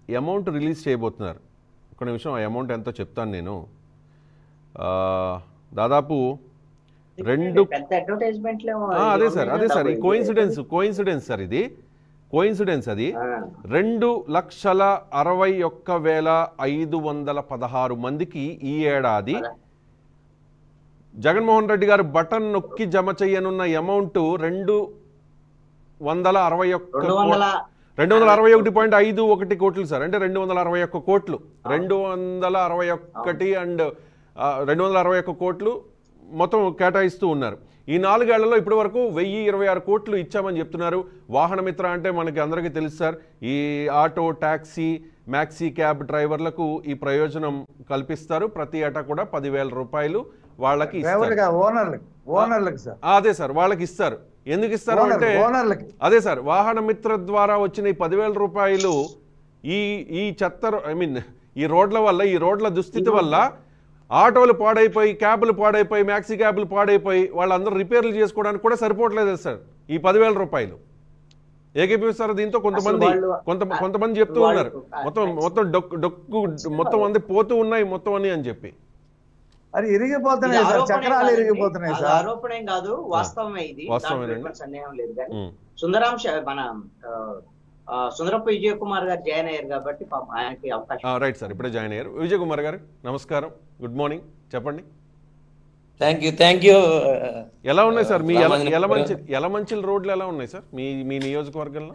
Amount release చేయబోతున్నారు ఒక నిమిషం ఆ అమౌంట్ ఎంతో చెప్తాను నేను ఆ, దాదాపు రెండు పెద్ద అడ్వర్టైజ్మెంట్ ఆ, అదే సార్ అదే సార్ ఈ కోయిన్సిడెన్స్ కోయిన్సిడెన్స్ సార్ ఇది కోయిన్సిడెన్స్ అది రెండు లక్షల అరవై ఒక్క వేల ఐదు వందల పదహారు మందికి ఈ ఏడాది జగన్మోహన్ రెడ్డి గారు బటన్ నొక్కి జమ చేయనున్న అమౌంట్ రెండు వందల అరవై ఒక్క రెండు వందల రెండు వందల అరవై ఒకటి పాయింట్ ఐదు ఒకటి కోట్లు సార్ అంటే రెండు వందల అరవై ఒక్క కోట్లు రెండు వందల అరవై ఒక్కటి అండ్ ఆ, రెండు వందల అరవై ఒక్క కోట్లు మొత్తం కేటాయిస్తూ ఉన్నారు ఈ నాలుగేళ్లలో ఇప్పటి వరకు వెయ్యి ఇరవై ఆరు కోట్లు ఇచ్చామని చెప్తున్నారు వాహన మిత్ర అంటే మనకి అందరికీ తెలుసు సార్ ఈ ఆటో ట్యాక్సీ మ్యాక్సీ క్యాబ్ డ్రైవర్లకు ఈ ప్రయోజనం కల్పిస్తారు ప్రతి ఏటా కూడా పదివేల రూపాయలు వాళ్ళకి ఇస్తారు డ్రైవర్గా ఓనర్లకి ఓనర్లకి సార్ ఆ, అదే సార్ వాళ్ళకి ఇస్తారు ఎందుకు ఇస్తారు ఓనర్ అంటే ఓనర్లకి అదే సార్ వాహన మిత్ర ద్వారా వచ్చిన ఈ పదివేల రూపాయలు ఈ ఈ చెత్త ఐ మీన్ ఈ రోడ్ల వల్ల ఈ రోడ్ల దుస్థితి వల్ల ఆటోలు పాడైపోయి క్యాబులు పాడైపోయి మ్యాక్సీ క్యాబులు పాడైపోయి వాళ్ళందరూ రిపేర్లు చేసుకోవడానికి కూడా సరిపోవట్లేదు సార్ ఈ పదివేల రూపాయలు ఏకీపిస్తారు దీంతో కొంతమంది వాళ్ళు- కొంత కొంతమంది చెప్తూ వాళ్ళు- ఉన్నారు మొత్తం మొత్తం డొక్కు డొక్కు మొత్తం అంది పోతూ ఉన్నాయి మొత్తం అని అని చెప్పి అది ఇరిగిపోతున్నాయి సార్ చక్రాలు ఇరిగిపోతున్నాయి సార్ ఆరోపణ ఏం కాదు వాస్తవమే ఇది వాస్తవమేనండి. దాంట్లో ఎటువంటి సందేహం లేదు కానీ ఉమ్, సుందరాం శ- మన ఆ, ఆ, సుందరపు విజయ్ కుమార్ గారు జాయిన్ అయ్యారు కాబట్టి పాపం ఆయనకి అవకాశం ఆ, రైట్ సార్ ఇప్పుడే జాయిన్ అయ్యారు విజయ్ కుమార్ గారు నమస్కారం గుడ్ మార్నింగ్ చెప్పండి థ్యాంక్ యూ థ్యాంక్ యూ ఎలా ఉన్నాయి సార్ మీ ఎల- రామాంజనేయ ఎలమంచి ఎలమంచిల రోడ్లు ఎలా ఉన్నాయి సార్ మీ మీ నియోజకవర్గంలో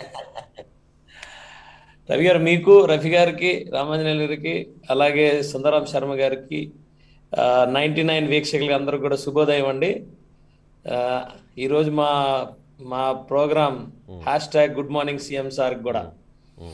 రవి గారు మీకు రఫీ గారికి రామాంజనేయులు గారికి అలాగే సుందరాం శర్మ గారికి నైంటీ నైన్ వీక్షకులకి అందరూ కూడా శుభోదయం అండి ఆ, ఈరోజు మా మా program hash tag good morning CM sir కూడా ఉమ్,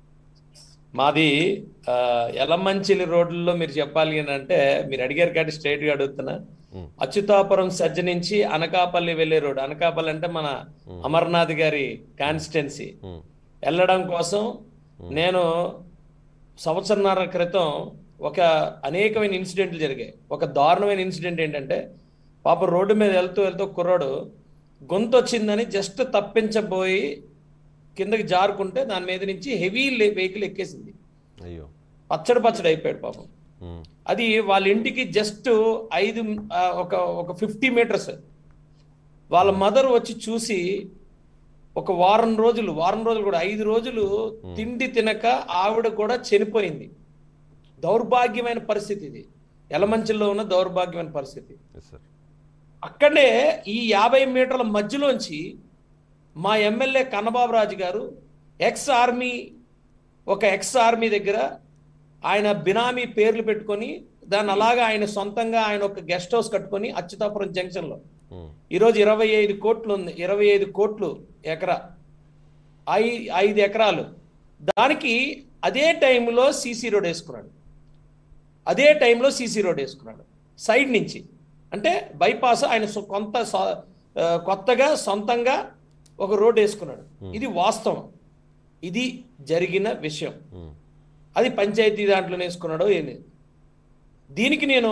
మాది ఆ, ఎలమంచిలి రోడ్లలో మీరు చెప్పాలి అని అంటే మీరు అడిగారు కాబట్టి straight గా అడుగుతున్నా ఉమ్, అచ్యుతాపురం సజ్జ నుంచి అనకాపల్లి వెళ్ళే రోడ్ అనకాపల్లి అంటే మన అమర్నాథ్ గారి కాన్స్టిట్యున్సీ ఉమ్, వెళ్ళడం కోసం నేను సంవత్సరన్నర క్రితం ఒక అనేకమైన ఇన్సిడెంట్లు జరిగాయి ఒక దారుణమైన ఇన్సిడెంట్ ఏంటంటే పాప రోడ్డు మీద వెళ్తూ వెళ్తూ కుర్రాడు గొంతు వచ్చిందని జస్ట్ తప్పించబోయి కిందకి జారుకుంటే దాని మీద నుంచి హెవీ వెహికల్ ఎక్కేసింది అయ్యో పచ్చడి పచ్చడి అయిపోయాడు పాపం ఉమ్, అది వాళ్ళ ఇంటికి జస్ట్ ఐదు ఆ, ఒక ఒక ఫిఫ్టీ మీటర్స్ వాళ్ళ మదర్ వచ్చి చూసి ఒక వారం రోజులు వారం రోజులు కూడా ఐదు రోజులు తిండి తినక ఆవిడ కూడా చనిపోయింది దౌర్భాగ్యమైన పరిస్థితి ఇది ఎలమంచిలో ఉన్న దౌర్భాగ్యమైన పరిస్థితి ఎస్ సార్ అక్కడే ఈ యాభై మీటర్ల మధ్యలోంచి మా MLA Kannababu Raju garu ex army ఒక ఎక్స్ ఆర్మీ దగ్గర ఆయన బినామీ పేర్లు పెట్టుకొని దాన్ని అలాగా ఆయన సొంతంగా ఆయన ఒక గెస్ట్ హౌస్ కట్టుకొని అచ్యుతాపురం జంక్షన్లో ఉమ్, ఈరోజు ఇరవై ఐదు కోట్లు ఉంది ఇరవై ఐదు కోట్లు ఎకరా ఐ ఐదు ఎకరాలు దానికి అదే టైంలో సీసీ రోడ్ వేసుకున్నాడు అదే టైంలో సీసీ రోడ్ వేసుకున్నాడు సైడ్ నుంచి అంటే బైపాస్ ఆయన సొ- కొంత సొ- ఆ, కొత్తగా సొంతంగా ఒక రోడ్ వేసుకున్నాడు ఇది వాస్తవం ఇది జరిగిన విషయం ఉమ్, అది పంచాయతీ దాంట్లో వేసుకున్నాడో ఏంది దీనికి నేను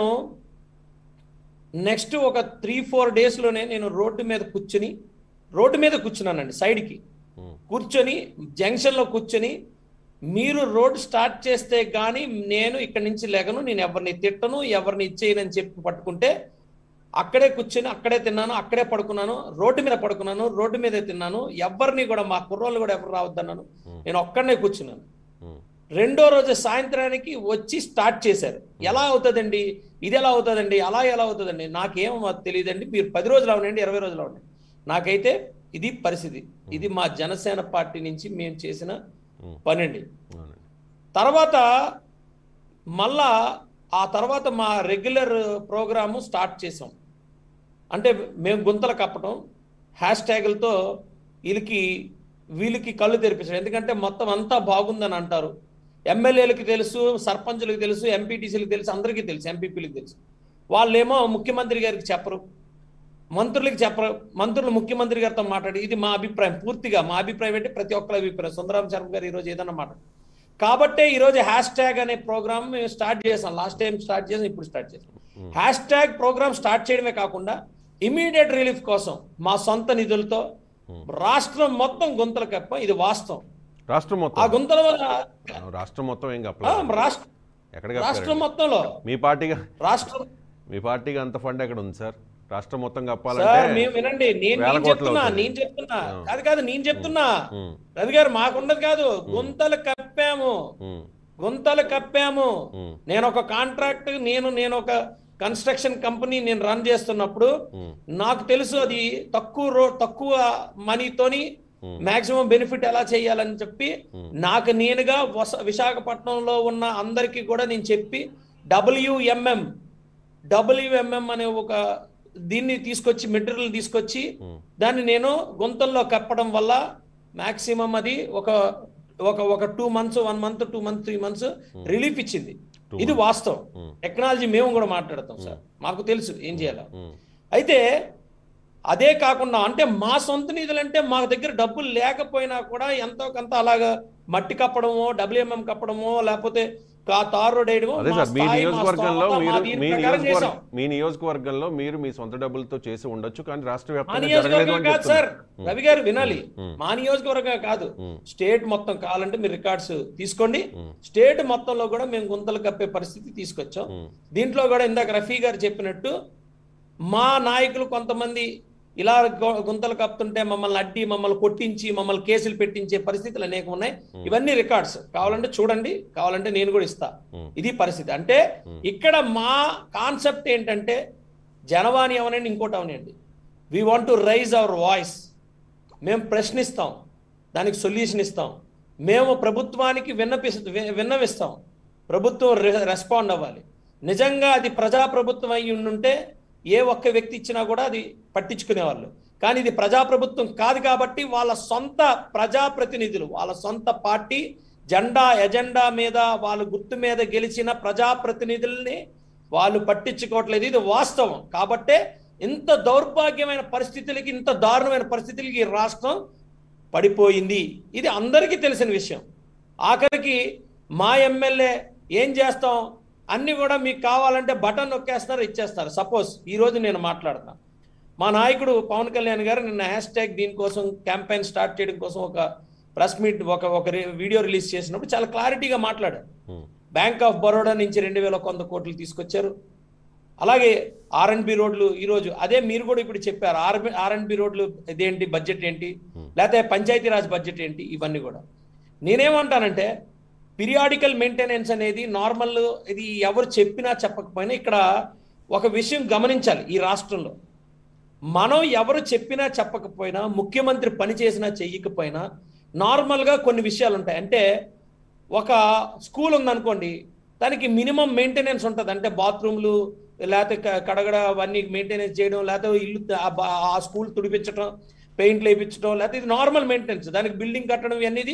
నెక్స్ట్ ఒక త్రీ ఫోర్ డేస్లోనే నేను రోడ్డు మీద కూర్చుని రోడ్డు మీద కూర్చున్నానండి సైడ్కి ఉమ్, కూర్చొని జంక్షన్లో కూర్చొని మీరు రోడ్ స్టార్ట్ చేస్తే కానీ నేను ఇక్కడి నుంచి లెగను నేను ఎవరిని తిట్టను ఎవరిని ఇచ్చేయనని చెప్పి పట్టుకుంటే అక్కడే కూర్చొని అక్కడే తిన్నాను అక్కడే పడుకున్నాను రోడ్డు మీద పడుకున్నాను రోడ్డు మీదే తిన్నాను ఎవరిని కూడా మా కుర్రోళ్ళు కూడా ఎవరు రావద్దన్నాను నేను ఒక్కడనే కూర్చున్నాను ఉమ్, రెండో రోజు సాయంత్రానికి వచ్చి స్టార్ట్ చేశారు ఎలా అవుతుందండి ఇది ఎలా అవుతుందండి అలా ఎలా అవుతుందండి నాకేం తెలియదండి మీరు పది రోజులు అవునండి ఇరవై రోజులు అవునండి నాకైతే ఇది పరిస్థితి ఇది మా జనసేన పార్టీ నుంచి మేము చేసిన పని అండి అవునండి తర్వాత మళ్ళా ఆ తర్వాత మా రెగ్యులర్ ప్రోగ్రాము స్టార్ట్ చేసాం అంటే మేము గుంతలు కప్పటం హ్యాష్ ట్యాగులతో వీళ్ళకి వీళ్ళకి కళ్ళు తెరిపించడం ఎందుకంటే మొత్తం అంతా బాగుందని అంటారు ఎమ్మెల్యేలకు తెలుసు సర్పంచులకు తెలుసు ఎంపీటీసీలకు తెలుసు అందరికీ తెలుసు ఎంపీపీలకు తెలుసు వాళ్ళేమో ముఖ్యమంత్రి గారికి చెప్పరు మంత్రులకి చెప్పరు మంత్రులు ముఖ్యమంత్రి గారితో మాట్లాడి ఇది మా అభిప్రాయం పూర్తిగా మా అభిప్రాయం అంటే ప్రతి ఒక్కరి అభిప్రాయం సుందరాం శర్మ గారు ఈరోజు ఏదన్నా మాట్లాడు కాబట్టే ఈరోజు హ్యాష్ ట్యాగ్ అనే ప్రోగ్రామ్ మేము స్టార్ట్ చేసాం లాస్ట్ టైం స్టార్ట్ చేసాం ఇప్పుడు స్టార్ట్ చేసాం హ్యాష్ ట్యాగ్ ప్రోగ్రామ్ స్టార్ట్ చేయడమే కాకుండా ఇమీడియట్ రిలీఫ్ కోసం మా సొంత నిధులతో రాష్ట్రం మొత్తం గుంతలు కప్ప ఇది వాస్తవం రాష్ట్రం ఆ మొత్తం గుంతల వల్ల రాష్ట్రం మొత్తం ఏం ఆ, కప్పలేదు రాష్ట్ర ఎక్కడ రాష్ట్రం కప్పారండి మొత్తంలో మీ పార్టీగా రాష్ట్రం మీ పార్టీగా అంత ఫండ్ ఎక్కడ ఉంది సార్ రాష్ట్రం మొత్తం సార్ కప్పాలంటే మేము వినండి నేను వేల నేను కోట్లు చెప్తున్నా అవుతుంది. నేను చెప్తున్నా ఆ. కాదు కాదు నేను చెప్తున్నా ఉమ్, రవి గారు మాకున్నది కాదు గుంతలు కప్పాము ఉమ్, గుంతలు కప్పాము ఉమ్, నేను ఒక కాంట్రాక్ట్ నేను నేను ఒక కన్స్ట్రక్షన్ కంపెనీ నేను రన్ చేస్తున్నప్పుడు ఉమ్, నాకు తెలుసు అది తక్కువ రో తక్కువ మనీతోని ఉమ్, మాక్సిమం బెనిఫిట్ ఎలా చేయాలని చెప్పి Hmm. నాకు నేనుగా వస- విశాఖపట్నంలో ఉన్న అందరికీ కూడా నేను చెప్పి డబ్ల్యూఎంఎం డబ్ల్యూఎంఎం అనే ఒక దీన్ని తీసుకొచ్చి మెటీరియల్ తీసుకొచ్చి ఉమ్, దాన్ని నేను గుంతల్లో కప్పడం వల్ల మాక్సిమం అది ఒక ఒక ఒక two months one month two month three months relief ఇచ్చింది Two ఇది వాస్తవం ఉమ్, టెక్నాలజీ మేము కూడా మాట్లాడతాం సార్ మాకు తెలుసు ఏం చేయాలో ఉమ్, అయితే అదే కాకుండా అంటే మా సొంత నిధులు అంటే మా దగ్గర డబ్బులు లేకపోయినా కూడా ఎంతో కొంత అలాగా మట్టి కప్పడమో డబ్ల్యూఎంఎం కప్పడమో లేకపోతే కా- తార్ రోడ్ వేయడమో అదే మా సార్ మీ స్థాయి, మా నియోజకవర్గంలో స్తోమత, మా మీరు దీని మీ ప్రకారం నియోజకవర్గం చేశాం. మీ నియోజకవర్గంలో మీరు మీ సొంత డబ్బులతో చేసి ఉండొచ్చు కానీ రాష్ట్ర మా వ్యాప్తంగా జరగలేదు నియోజకవర్గం అని కాదు సార్ చెప్తున్నారు. రవి గారు వినాలి ఉమ్, మా నియోజకవర్గం కాదు ఉమ్, స్టేట్ మొత్తం కావాలంటే మీరు రికార్డ్స్ తీసుకోండి ఉమ్, స్టేట్ మొత్తంలో కూడా మేము గుంతలు కప్పే పరిస్థితి తీసుకొచ్చాం ఉమ్, దీంట్లో కూడా ఇందాక రఫీ గారు చెప్పినట్టు మా నాయకులు కొంతమంది ఇలా గు- గుంతలు కప్పుతుంటే మమ్మల్ని అడ్డి మమ్మల్ని కొట్టించి మమ్మల్ని కేసులు పెట్టించే పరిస్థితులు అనేక ఉన్నాయి ఇవన్నీ రికార్డ్స్ కావాలంటే చూడండి కావాలంటే నేను కూడా ఇస్తా ఉమ్, ఇది పరిస్థితి అంటే ఇక్కడ మా కాన్సెప్ట్ ఏంటంటే జనవాణి అవనండి ఇంకోటి అవనండి we want to raise our voice మేము ప్రశ్నిస్తాం దానికి సొల్యూషన్ ఇస్తాం మేము ప్రభుత్వానికి విన్నపి వి- విన్నవిస్తాం ప్రభుత్వం రె- రెస్పాండ్ అవ్వాలి నిజంగా అది ప్రజాప్రభుత్వం అయి ఉండుంటే ఏ ఒక్క వ్యక్తి ఇచ్చినా కూడా అది పట్టించుకునేవాళ్ళు కానీ ఇది ప్రజాప్రభుత్వం కాదు కాబట్టి వాళ్ళ సొంత ప్రజాప్రతినిధులు వాళ్ళ సొంత పార్టీ జెండా ఎజెండా మీద వాళ్ళ గుర్తు మీద గెలిచిన ప్రజాప్రతినిధుల్ని వాళ్ళు పట్టించుకోవట్లేదు ఇది వాస్తవం కాబట్టే ఇంత దౌర్భాగ్యమైన పరిస్థితులకి ఇంత దారుణమైన పరిస్థితులకి ఈ రాష్ట్రం పడిపోయింది ఇది అందరికీ తెలిసిన విషయం ఆఖరికి మా ఎమ్మెల్యే ఏం చేస్తాం అన్ని కూడా మీకు కావాలంటే బటన్ నొక్కేస్తారు ఇచ్చేస్తారు సపోజ్ ఈ రోజు నేను మాట్లాడతాను మా నాయకుడు పవన్ కళ్యాణ్ గారు నిన్న హ్యాష్ ట్యాగ్ దీనికోసం క్యాంపెయిన్ స్టార్ట్ చేయడం కోసం ఒక ప్రెస్ మీట్ ఒక ఒక రి- వీడియో రిలీజ్ చేసినప్పుడు చాలా క్లారిటీగా మాట్లాడారు ఉమ్, బ్యాంక్ ఆఫ్ బరోడా నుంచి రెండు వేల వంద కోట్లు తీసుకొచ్చారు అలాగే ఆర్ఎండ్బి రోడ్లు ఈరోజు అదే మీరు కూడా ఇప్పుడు చెప్పారు ఆర్ ఆర్ఎండ్బి రోడ్లు ఇదేంటి బడ్జెట్ ఏంటి లేకపోతే పంచాయతీరాజ్ బడ్జెట్ ఏంటి ఇవన్నీ కూడా నేనేమంటానంటే పీరియాడికల్ మెయింటెనెన్స్ అనేది నార్మల్ ఇది ఎవరు చెప్పినా చెప్పకపోయినా ఇక్కడ ఒక విషయం గమనించాలి ఈ రాష్ట్రంలో మనం ఎవరు చెప్పినా చెప్పకపోయినా ముఖ్యమంత్రి పని చేసినా చెయ్యకపోయినా నార్మల్గా కొన్ని విషయాలు ఉంటాయి అంటే ఒక స్కూల్ ఉందనుకోండి దానికి మినిమం మెయింటెనెన్స్ ఉంటుంది అంటే బాత్రూమ్లు లేకపోతే క- కడగడ అవన్నీ మెయింటెనెన్స్ చేయడం లేకపోతే ఇల్లు త- ఆ బా- ఆ స్కూల్ తుడిపించడం పెయింట్లు వేయించడం లేకపోతే ఇది నార్మల్ మెయింటెనెన్స్ దానికి బిల్డింగ్ కట్టడం ఇవన్నీ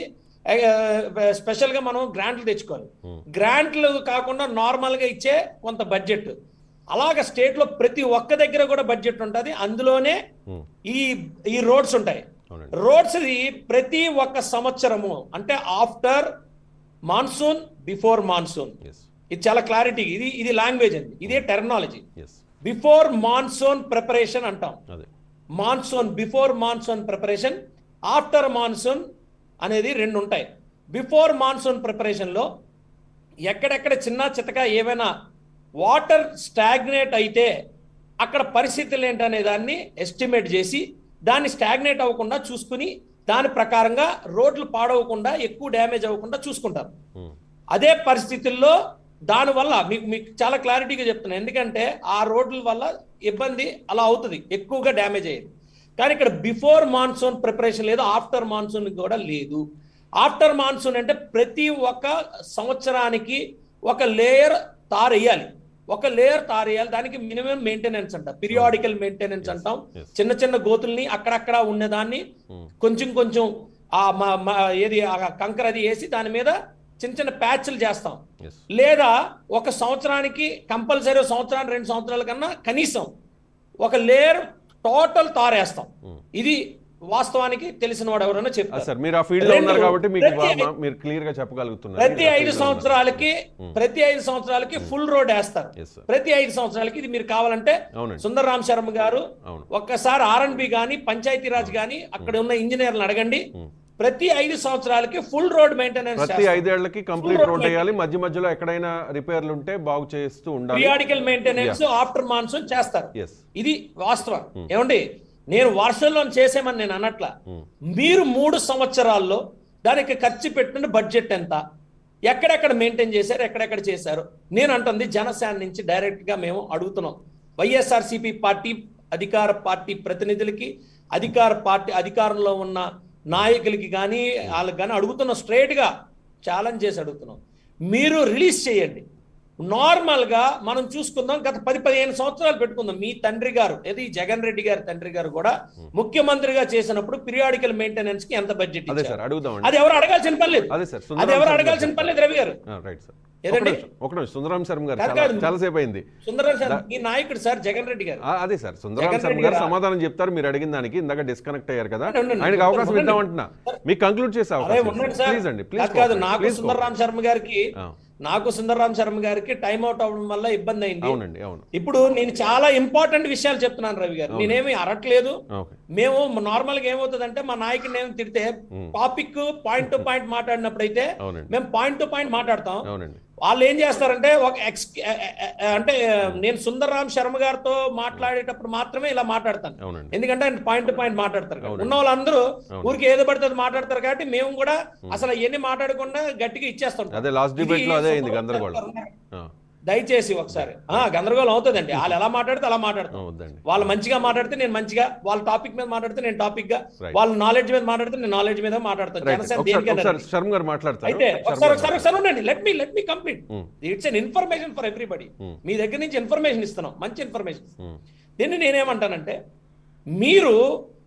స్పెషల్గా మనం గ్రాంట్లు తెచ్చుకోవాలి Hmm. గ్రాంట్లు కాకుండా నార్మల్గా ఇచ్చే కొంత బడ్జెట్ అలాగ స్టేట్లో ప్రతి ఒక్క దగ్గర కూడా బడ్జెట్ ఉంటుంది అందులోనే ఉమ్, ఈ ఈ రోడ్స్ ఉంటాయి అవునండి రోడ్స్ ది ప్రతి ఒక్క సంవత్సరము అంటే after monsoon before monsoon yes ఇది చాలా క్లారిటీ ఇది ఇది లాంగ్వేజ్ అండి ఇదే terminology yes before monsoon preparation అంటాం అదే monsoon before monsoon preparation after monsoon అనేది రెండు ఉంటాయి బిఫోర్ మాన్సూన్ ప్రిపరేషన్లో ఎక్కడెక్కడ చిన్న చితక ఏమైనా వాటర్ స్టాగ్నేట్ అయితే అక్కడ పరిస్థితులు ఏంటనే దాన్ని ఎస్టిమేట్ చేసి దాన్ని స్టాగ్నేట్ అవ్వకుండా చూసుకుని దాని ప్రకారంగా రోడ్లు పాడవకుండా ఎక్కువ డ్యామేజ్ అవ్వకుండా చూసుకుంటారు ఉమ్, అదే పరిస్థితుల్లో దానివల్ల మీకు మీకు చాలా క్లారిటీగా చెప్తున్నాను ఎందుకంటే ఆ రోడ్ల వల్ల ఇబ్బంది అలా అవుతుంది ఎక్కువగా డ్యామేజ్ అయ్యేది కానీ ఇక్కడ బిఫోర్ మాన్సూన్ ప్రిపరేషన్ లేదు ఆఫ్టర్ మాన్సూన్ కూడా లేదు ఆఫ్టర్ మాన్సూన్ అంటే ప్రతి ఒక్క సంవత్సరానికి ఒక లేయర్ తారేయాలి ఒక లేయర్ తారేయాలి దానికి మినిమం మెయింటెనెన్స్ అంట పీరియాడికల్ మెయింటెనెన్స్ అంటాం yes. చిన్న చిన్న గోతుల్ని అక్కడక్కడ ఉన్నదాన్ని ఉమ్, కొంచెం కొంచెం ఆ మ- మ- ఏది ఆ కంకర అది వేసి దాని మీద చిన్న చిన్న ప్యాచ్లు చేస్తాం ఎస్ లేదా ఒక సంవత్సరానికి కంపల్సరీ సంవత్సరానికి రెండు సంవత్సరాల కన్నా కనీసం ఒక లేయర్ టోటల్ తారేస్తాం ఉమ్. ఇది వాస్తవానికి తెలిసిన వాడు ఎవరైనా ఆ, చెప్తారు సార్ మీరు ఆ ఫీల్డ్ లో రెండు, ఉన్నారు కాబట్టి మీకు ప్రతి- బా- మా- మీరు క్లియర్ గా చెప్పగలుగుతున్నారు ప్రతి మీరు ఆ ఐదు field లో ఉన్నారు. సంవత్సరాలకి ఉమ్. ప్రతి ఐదు సంవత్సరాలకి ఫుల్ రోడ్ వేస్తారు Yes, sir. ప్రతి ఐదు సంవత్సరాలకి ఇది మీరు కావాలంటే అవునండి సుందర్ రామ్ శర్మ గారు అవును ఒక్కసారి ఆర్ఎన్బి కానీ పంచాయతీరాజ్ కానీ అక్కడ ఉన్న ఇంజనీర్లను అడగండి ఉమ్. ప్రతి ఐదు సంవత్సరాలకి ఫుల్ రోడ్ మెయింటెనెన్స్ ప్రతి ఐదేళ్లకి కంప్లీట్ Full road రోడ్ వేయాలి మధ్య మధ్యలో ఎక్కడైనా రిపేర్లు ఉంటే బాగు చేస్తూ ఉండాలి పిరియాడికల్ మెయింటెనెన్స్ ఆఫ్టర్ మాన్సూన్ చేస్తారు ఎస్ ఇది వాస్తవం ఏమండి నేను వర్షంలో చేసామని నేను అనట్ల మీరు మూడు సంవత్సరాల్లో దానికి ఖర్చు పెట్టిన బడ్జెట్ ఎంత ఎక్కడెక్కడ మెయింటైన్ చేశారు ఎక్కడెక్కడ చేశారు నేను అంటుంది జనసేన నుంచి డైరెక్ట్ గా మేము అడుగుతున్నాం వైఎస్ఆర్సీపీ పార్టీ అధికార పార్టీ ప్రతినిధులకి అధికార పార్టీ అధికారంలో ఉన్న నాయకులకి కానీ వాళ్ళకి కానీ అడుగుతున్నాం స్ట్రైట్ గా ఛాలెంజ్ చేసి అడుగుతున్నాం మీరు రిలీజ్ చేయండి నార్మల్ గా మనం చూసుకుందాం గత పది పదిహేను సంవత్సరాలు పెట్టుకుందాం మీ తండ్రి గారు ఏది జగన్ రెడ్డి గారి తండ్రి గారు కూడా ముఖ్యమంత్రిగా చేసినప్పుడు పీరియాడికల్ మెయింటెనెన్స్ కి ఎంత బడ్జెట్ అదే సార్ అడుగుదామండి అది ఎవరు అడగాల్సిన పని లేదు అదే సార్ అది ఎవరు అడగాల్సిన పని లేదు రవి గారు రైట్ సార్ ఏదండి? ఒక నిమిషం సుందరం శర్మ గారు కాదు, చాలా కాదు. చాలాసేపు అయింది సుందరం సార్ మీ నాయకుడు సార్ జగన్ రెడ్డి గారు ఆ, అదే సార్ సుందరం జగన్ శర్మ రెడ్డి గారు గారా? సమాధానం చెప్తారు మీరు అడిగిన దానికి ఇందాక డిస్కనెక్ట్ అయ్యారు కదా ఉండండి, ఉండండి. ఆయనకి అవకాశం ఉండండి. ఇద్దామంటున్నా మీకు కంక్లూడ్ చేసే అరే అవకాశం ఉండండి సార్ ప్లీజ్ అండి ప్లీజ్ కాదు, కాదు నాకు సుందర్రామ్ శర్మ గారికి ఆ. నాకు సుందర్రామ్ శర్మ గారికి టైం అవుట్ అవ్వడం వల్ల ఇబ్బంది అయింది అవునండి అవును ఇప్పుడు నేను చాలా ఇంపార్టెంట్ విషయాలు చెప్తున్నాను రవి గారు నేనేమి అరట్లేదు ఓకే మేము నార్మల్ గా ఏమవుతుందంటే మా నాయకుడిని ఏమి తిడితే టాపిక్ పాయింట్ టు పాయింట్ మాట్లాడినప్పుడు అయితే అవునండి మేము పాయింట్ టు పాయింట్ మాట్లాడతాం అవునండి వాళ్ళు ఏం చేస్తారంటే ఒక ఎక్స్ అంటే నేను సుందర్రామ్ శర్మ గారితో మాట్లాడేటప్పుడు మాత్రమే ఇలా మాట్లాడతాను అవునండి ఎందుకంటే ఆయన పాయింట్ టు పాయింట్ మాట్లాడతారు కాబట్టి. అవునండి. ఉన్న వాళ్ళందరూ అవును. ఊరికి ఏదో పడితే అది మాట్లాడతారు కాబట్టి మేము కూడా అసలు అవన్నీ మాట్లాడకుండా గట్టిగా ఇచ్చేస్తాం అదే లాస్ట్ డిబేట్ లో అదే అయింది గందరగోళం ఆ, దయచేసి ఒకసారి ఆ గందరగోళం అవుతుందండి వాళ్ళు ఎలా మాట్లాడితే అలా మాట్లాడతాం ఆ, వద్దండి వాళ్ళు మంచిగా మాట్లాడితే నేను మంచిగా వాళ్ళ టాపిక్ మీద మాట్లాడితే నేను టాపిక్ గా Right. వాళ్ళ నాలెడ్జ్ మీద మాట్లాడితే నేను నాలెడ్జ్ మీద మాట్లాడతాను రైట్ జనసేన ఒకసారి దేనికైనా ఒకసారి శర్మ గారు మాట్లాడతారు అయితే శర్మ ఒకసారి గారు ఒకసారి ఒకసారి ఉండండి let me let me complete Hmm. It's an information for everybody Hmm. మీ దగ్గర నుంచి ఇన్ఫర్మేషన్ ఇస్తున్నాం మంచి ఇన్ఫర్మేషన్ ఉమ్, దీన్ని నేనేమంటానంటే మీరు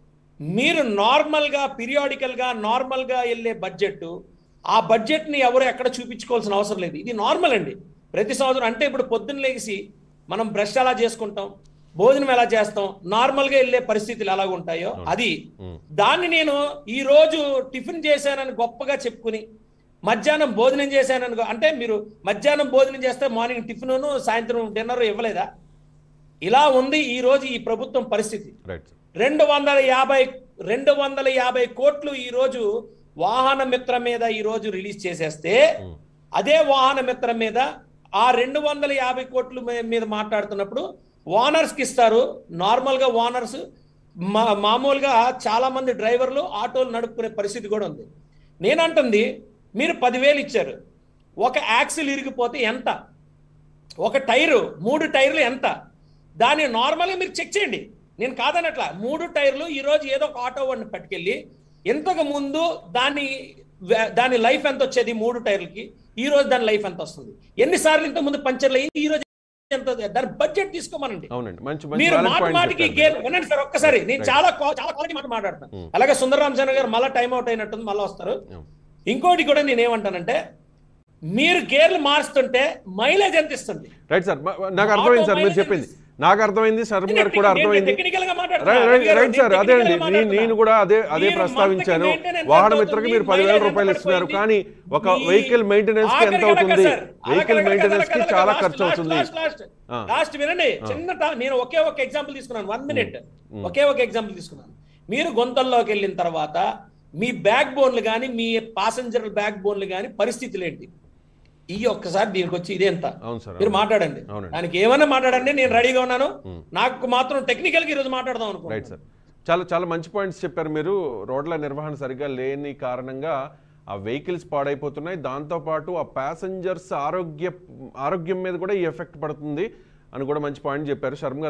మీరు నార్మల్గా పీరియాడికల్గా నార్మల్గా వెళ్ళే బడ్జెట్ ఆ బడ్జెట్ని ఎవరు ఎక్కడ చూపించుకోవాల్సిన అవసరం లేదు ఇది నార్మల్ అండి ప్రతి సంవత్సరం అంటే ఇప్పుడు పొద్దున్న లేచి మనం బ్రష్ ఎలా చేసుకుంటాం భోజనం ఎలా చేస్తాం నార్మల్గా వెళ్ళే పరిస్థితులు ఎలాగ ఉంటాయో అది ఉమ్, దాన్ని నేను ఈ రోజు టిఫిన్ చేశానని గొప్పగా చెప్పుకుని మధ్యాహ్నం భోజనం చేశానని గొ- అంటే మీరు మధ్యాహ్నం భోజనం చేస్తే మార్నింగ్ టిఫిన్ సాయంత్రం డిన్నర్ ఇవ్వలేదా ఇలా ఉంది ఈ రోజు ఈ ప్రభుత్వం పరిస్థితి రైట్ రెండు వందల యాభై రెండు వందల యాభై కోట్లు ఈ రోజు వాహన మిత్ర మీద ఈ రోజు రిలీజ్ చేసేస్తే ఉమ్, అదే వాహన మిత్ర మీద ఆ రెండు వందల యాభై కోట్ల మీ- మీద మాట్లాడుతున్నప్పుడు ఓనర్స్ కి ఇస్తారు నార్మల్ గా ఓనర్స్ మా మామూలుగా చాలా మంది డ్రైవర్లు ఆటోలు నడుపుకునే పరిస్థితి కూడా ఉంది నేనంటుంది మీరు పదివేలు ఇచ్చారు ఒక యాక్సిల్ ఇరిగిపోతే ఎంత ఒక టైరు మూడు టైర్లు ఎంత దాన్ని నార్మల్గా మీరు చెక్ చేయండి నేను కాదనట్లా మూడు టైర్లు ఈ రోజు ఏదో ఒక ఆటో వాడిని పట్టుకెళ్ళి ఇంతకు ముందు దాని వే- దాని లైఫ్ ఎంత వచ్చేది మూడు టైర్లకి ఈ రోజు దాని లైఫ్ ఎంత వస్తుంది ఎన్నిసార్లు ఇంత ముందు పంచర్లు అయ్యి ఈ రోజు ఎంత దాని బడ్జెట్ తీసుకోమనండి అవునండి మంచి మంచి మీరు valid మాట point మాటికి చెప్పారు గేర్ మీరు. వినండి సార్ ఒక్కసారి నేను Right. చాలా క్వా- చాలా క్వాలిటీ మాట మాట్లాడతాను Hmm. అలాగే సుందరరామ్ చంద్ర గారు మళ్ళీ టైం అవుట్ అయినట్టుంది మళ్ళీ వస్తారు Yeah. ఇంకోటి కూడా నేను ఏమంటానంటే మీరు గేర్లు మారుస్తుంటే మైలేజ్ ఎంత ఇస్తుంది రైట్ సార్ మ- నాకు అర్థమైంది సార్ మీరు చెప్పింది నాకు అర్థమైంది శర్మ గారు కూడా అర్థమైంది టెక్నికల్ గా రైట్ రైట్ రైట్ సార్ అదే అండి నేను నేను కూడా అదే అదే మీరు ప్రస్తావించాను monthly maintenance వాహన ఎంత మిత్రకి మీరు అవుతుంది? పదివేల mileage రూపాయలు ఎంత ఇస్తున్నారు పడిపోయింది? కానీ ఒక మీ- వెహికల్ మెయింటెనెన్స్ కి ఎంత ఆఖరికి అవుతుంది సార్, వెహికల్ ఆఖరికి మెయింటెనెన్స్ కి లాస్ట్, చాలా లాస్ట్, ఖర్చు అవుతుంది లాస్ట్, లాస్ట్, ఆ. లాస్ట్ వినండి చిన్న టా- నేను ఒకే ఒక ఎగ్జాంపుల్ తీసుకున్నాను వన్ మినిట్ ఒకే ఒక ఎగ్జాంపుల్ తీసుకున్నాను మీరు గొంతల్లోకి వెళ్ళిన తర్వాత మీ బ్యాక్ బోన్లు కానీ మీ పాసెంజర్ బ్యాక్ బోన్లు కానీ పరిస్థితులు ఏంటి ఈ ఒక్కసారి దీనికి వచ్చి ఇదే ఎంత అవును సార్ మీరు మాట్లాడండి అవునండి. దానికి ఏమైనా మాట్లాడండి నేను రెడీగా ఉన్నాను నాకు మాత్రం టెక్నికల్ గా ఈరోజు మాట్లాడదాం అనుకో రైట్ సార్ చాలా చాలా మంచి పాయింట్స్ చెప్పారు మీరు రోడ్ల నిర్వహణ సరిగ్గా లేని కారణంగా ఆ వెహికల్స్ పాడైపోతున్నాయి దాంతోపాటు ఆ ప్యాసింజర్స్ ఆరోగ్య ఆరోగ్యం మీద కూడా ఈ ఎఫెక్ట్ పడుతుంది అని కూడా మంచి పాయింట్ చెప్పారు శర్మ గారు